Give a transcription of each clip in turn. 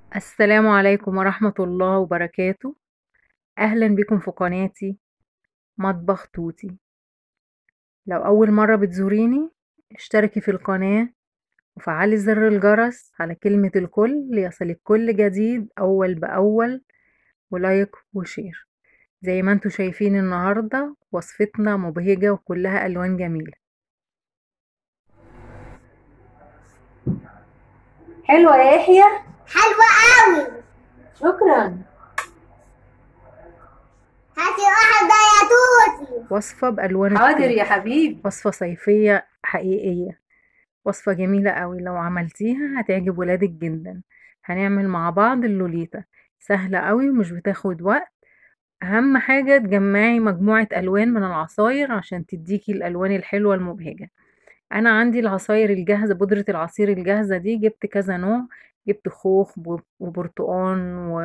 السلام عليكم ورحمة الله وبركاته أهلا بكم في قناتي مطبخ توتي لو أول مرة بتزوريني اشتركي في القناة وفعلي زر الجرس على كلمة الكل ليصلك كل جديد أول بأول ولايك وشير زي ما انتوا شايفين النهاردة وصفتنا مبهجة وكلها ألوان جميلة حلوة يا يحيى حلوة قوي شكرا هاتي واحدة يا توتي وصفة بألوان حاضر التوت. يا حبيبي وصفة صيفية حقيقية وصفة جميلة قوي لو عملتيها هتعجب ولادك جدا هنعمل مع بعض اللوليتا سهلة قوي ومش بتاخد وقت أهم حاجة تجمعي مجموعة ألوان من العصاير عشان تديكي الألوان الحلوة المبهجة أنا عندي العصاير الجاهزة بودرة العصير الجاهزة دي جبت كذا نوع جبت خوخ وبرتقان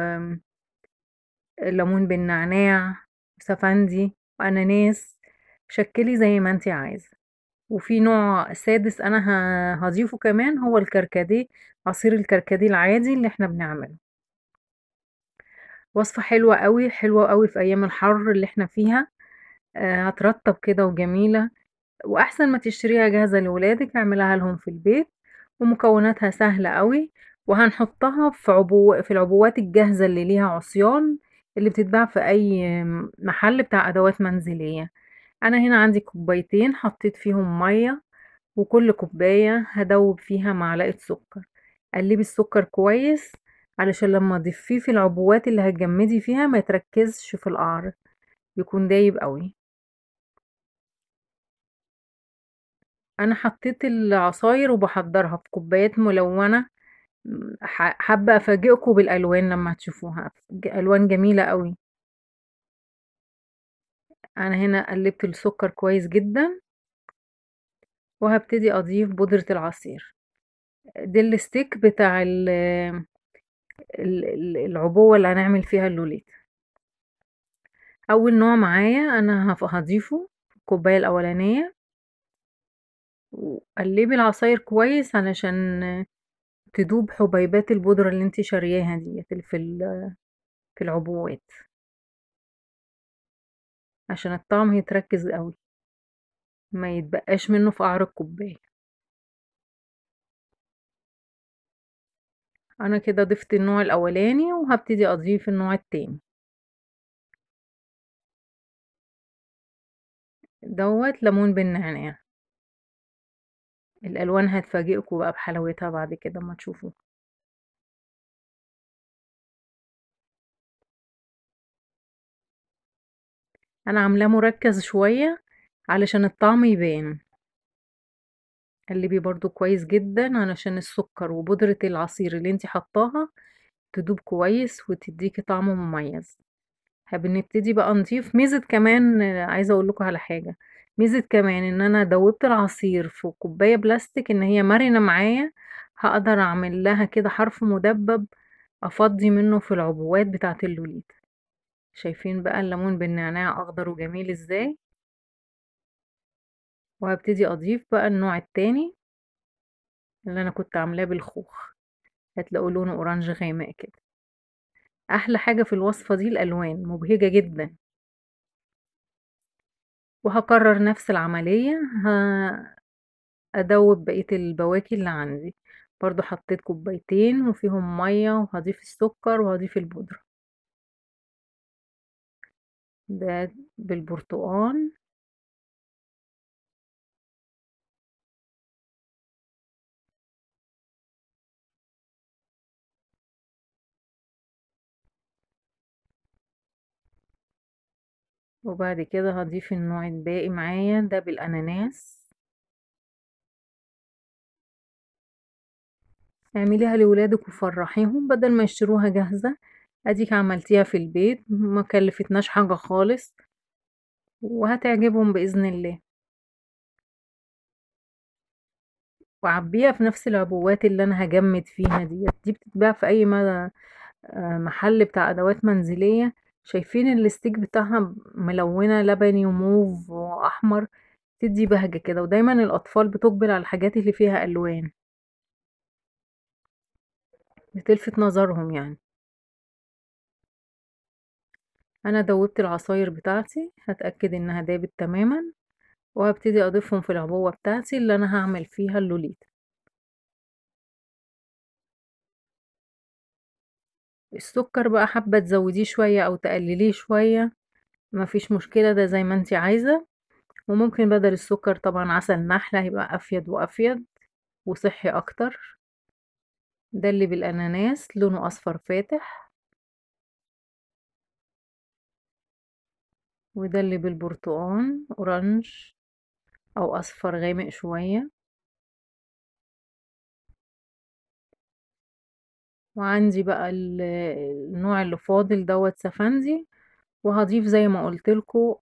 وليمون بالنعناع وسفندي وأناناس شكلي زي ما انتي عايزة وفي نوع سادس انا ه- هضيفه كمان هو الكركديه عصير الكركديه العادي اللي احنا بنعمله وصفة حلوة قوي حلوة قوي في ايام الحر اللي احنا فيها آه، هترطب كده وجميلة واحسن ما تشتريها جاهزة لولادك اعملها لهم في البيت ومكوناتها سهلة قوي وهنحطها في عبو في العبوات الجاهزة اللي ليها عصيان اللي بتتباع في اي محل بتاع ادوات منزلية انا هنا عندي كوبايتين حطيت فيهم مية وكل كوباية هدوب فيها معلقة سكر قلبي السكر كويس علشان لما تضيفيه في العبوات اللي هتجمدي فيها ما يتركزش في القعر يكون دايب قوي انا حطيت العصاير وبحضرها في كوبايات ملونة م، ح- حابة افاجئكم بالالوان لما تشوفوها ج- الوان جميلة قوي انا هنا قلبت السكر كويس جدا وهبتدي اضيف بودرة العصير دي الستيك بتاع ال- ال- ال- العبوة اللي هنعمل فيها اللوليت اول نوع معايا انا هف- هضيفه في الكوباية الاولانية وقلبي العصاير كويس علشان تدوب حبيبات البودرة اللي انتي شارياها ديت اللي في ال- في العبوات عشان الطعم يتركز قوي ما يتبقاش منه في قعر الكوباية انا كده ضفت النوع الاولاني وهبتدي اضيف النوع التاني دوت ليمون بالنعناع الالوان هتفاجئكم بقى بحلاوتها بعد كده ما تشوفوا انا عاملاه مركز شوية علشان الطعم يبان قلبي برضو كويس جدا علشان السكر وبودرة العصير اللي انتي حطاها تدوب كويس وتديكي طعم مميز بنبتدي بقى نضيف ميزة كمان آه، عايزة اقول لكم على حاجة ميزة كمان ان انا دوبت العصير في كوباية بلاستيك ان هي مرنة معايا هقدر اعمل لها كده حرف مدبب افضي منه في العبوات بتاعة اللوليت شايفين بقى الليمون بالنعناع اخضر وجميل ازاي وهبتدي اضيف بقى النوع التاني اللي انا كنت عاملاه بالخوخ هتلاقوا لونه اورانج غامق كده احلى حاجة في الوصفة دي الالوان مبهجة جدا وهكرر نفس العملية ه- ادوب بقية البواكي اللي عندي برضو حطيت كوبايتين وفيهم مية وهضيف السكر وهضيف البودرة ده بالبرتقال وبعد كده هضيف النوع الباقي معايا ده بالاناناس اعمليها لولادك وفرحيهم بدل ما يشتروها جاهزة اديك عملتيها في البيت ما كلفتناش حاجة خالص وهتعجبهم بإذن الله وعبيها في نفس العبوات اللي انا هجمد فيها ديت دي بتتباع في اي مدى آه، محل بتاع ادوات منزلية شايفين الستيك بتاعها ملونة لبني وموف واحمر تدي بهجة كده ودايما الاطفال بتقبل على الحاجات اللي فيها الوان بتلفت نظرهم يعني انا دوبت العصاير بتاعتي هتأكد انها دابت تماما وهبتدي اضيفهم في العبوة بتاعتي اللي انا هعمل فيها اللوليتا السكر بقى حابة تزوديه شوية او تقلليه شوية مفيش مشكلة ده زي ما انتي عايزة وممكن بدل السكر طبعا عسل نحلة هيبقى افيد وافيد وصحي اكتر ده اللي بالاناناس لونه اصفر فاتح وده اللي بالبرتقال اورنج او اصفر غامق شوية وعندي بقى النوع اللي فاضل دوت سفندي وهضيف زي ما قلتلكوا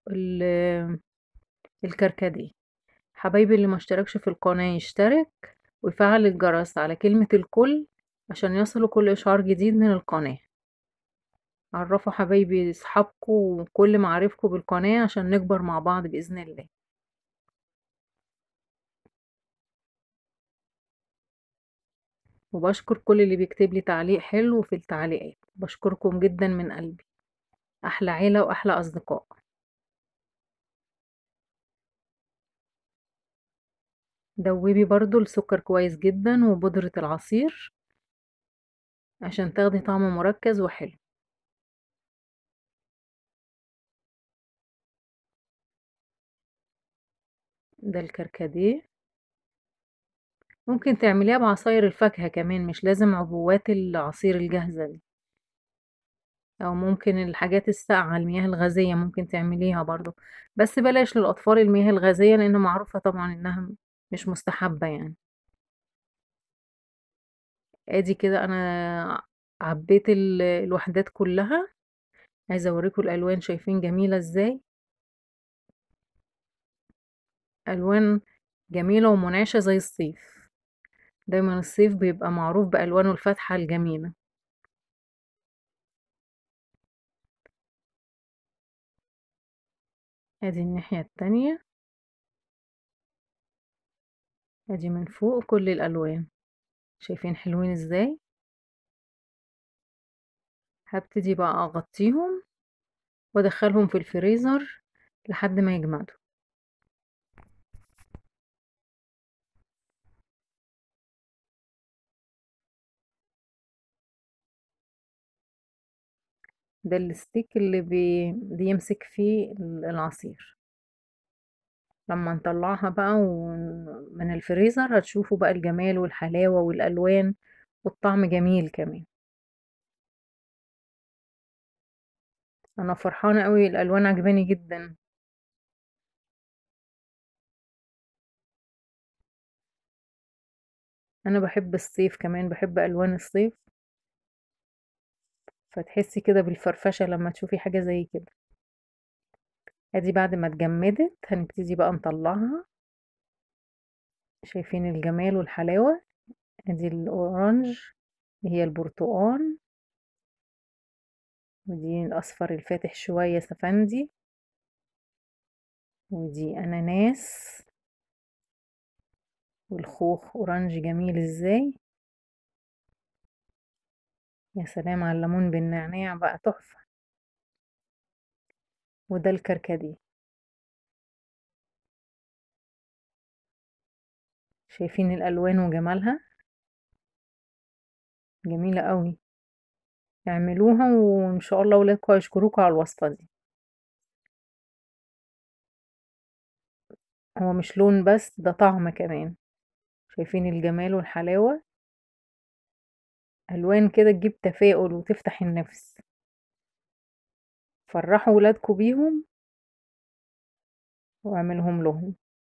الكركديه حبايبي اللي ما اشتركش في القناة يشترك ويفعل الجرس على كلمة الكل عشان يصلوا كل إشعار جديد من القناة عرفوا حبايبي اصحابكم وكل معارفكم بالقناة عشان نكبر مع بعض بإذن الله وبشكر كل اللي بيكتب لي تعليق حلو في التعليقات بشكركم جدا من قلبي أحلى عيلة وأحلى أصدقاء دوبي برضو السكر كويس جدا وبودرة العصير عشان تاخدي طعم مركز وحلو ده الكركديه ممكن تعمليها بعصاير الفاكهة كمان مش لازم عبوات العصير الجاهزة دي او ممكن الحاجات الساقعة المياه الغازية ممكن تعمليها برضو بس بلاش للأطفال المياه الغازية لأن معروفة طبعا إنها مش مستحبة يعني ادي كده انا عبيت الوحدات كلها عايزة اوريكم الالوان شايفين جميلة ازاي الوان جميلة ومنعشة زي الصيف دايما الصيف بيبقى معروف بألوانه الفاتحة الجميلة ادي الناحية التانية ادي من فوق كل الألوان شايفين حلوين ازاي هبتدي بقى اغطيهم وادخلهم في الفريزر لحد ما يجمدوا ده الستيك اللي بي... بيمسك فيه العصير لما نطلعها بقى من الفريزر هتشوفوا بقى الجمال والحلاوة والألوان والطعم جميل كمان انا فرحانة قوي الالوان عجباني جدا انا بحب الصيف كمان بحب الوان الصيف فتحسي كده بالفرفشة لما تشوفي حاجة زي كده ادي بعد ما اتجمدت هنبتدي بقى نطلعها شايفين الجمال والحلاوة ادي الاورنج هي البرتقال ودي الاصفر الفاتح شوية سفندي ودي اناناس والخوخ اورنج جميل ازاي يا سلام على الليمون بالنعناع بقى تحفة وده الكركديه شايفين الالوان وجمالها جميلة قوي اعملوها وان شاء الله ولادكم هيشكروكوا على الوصفة دي هو مش لون بس ده طعم كمان شايفين الجمال والحلاوة ألوان كده تجيب تفاؤل وتفتح النفس فرحوا ولادكم بيهم واعملهم لهم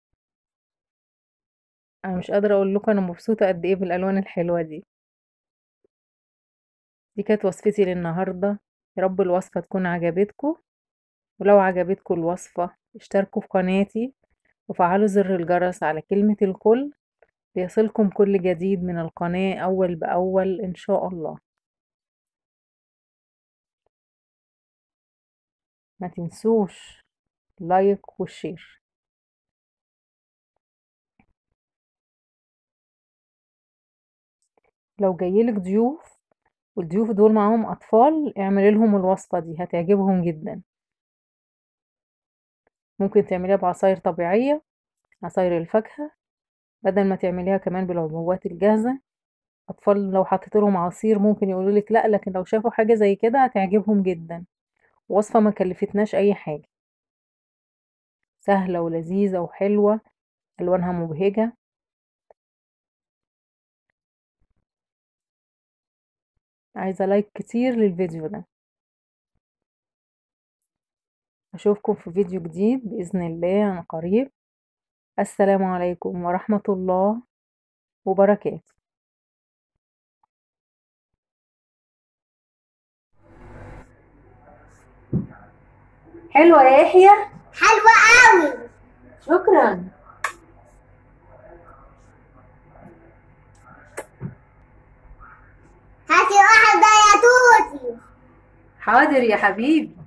انا مش قادرة اقول لكم انا مبسوطة قد ايه بالالوان الحلوة دي دي كانت وصفتي للنهاردة يا رب الوصفة تكون عجبتكم ولو عجبتكم الوصفة اشتركوا في قناتي وفعلوا زر الجرس على كلمة الكل ليصلكم كل جديد من القناة أول بأول إن شاء الله ما تنسوش لايك والشير لو جايلك ضيوف والضيوف دول معاهم أطفال اعملي لهم الوصفة دي هتعجبهم جدا ممكن تعمليها بعصاير طبيعية عصاير الفاكهة بدل ما تعمليها كمان بالعبوات الجاهزة أطفال لو حطيت لهم عصير ممكن يقولوا لك لأ لكن لو شافوا حاجة زي كده هتعجبهم جدا وصفة ما كلفتناش أي حاجة سهلة ولذيذة وحلوة ألوانها مبهجة عايزة لايك كتير للفيديو ده أشوفكم في فيديو جديد بإذن الله عن قريب السلام عليكم ورحمة الله وبركاته حلوة يا يحيى حلوة قوي شكرا هاتي واحدة يا توتي حاضر يا حبيبي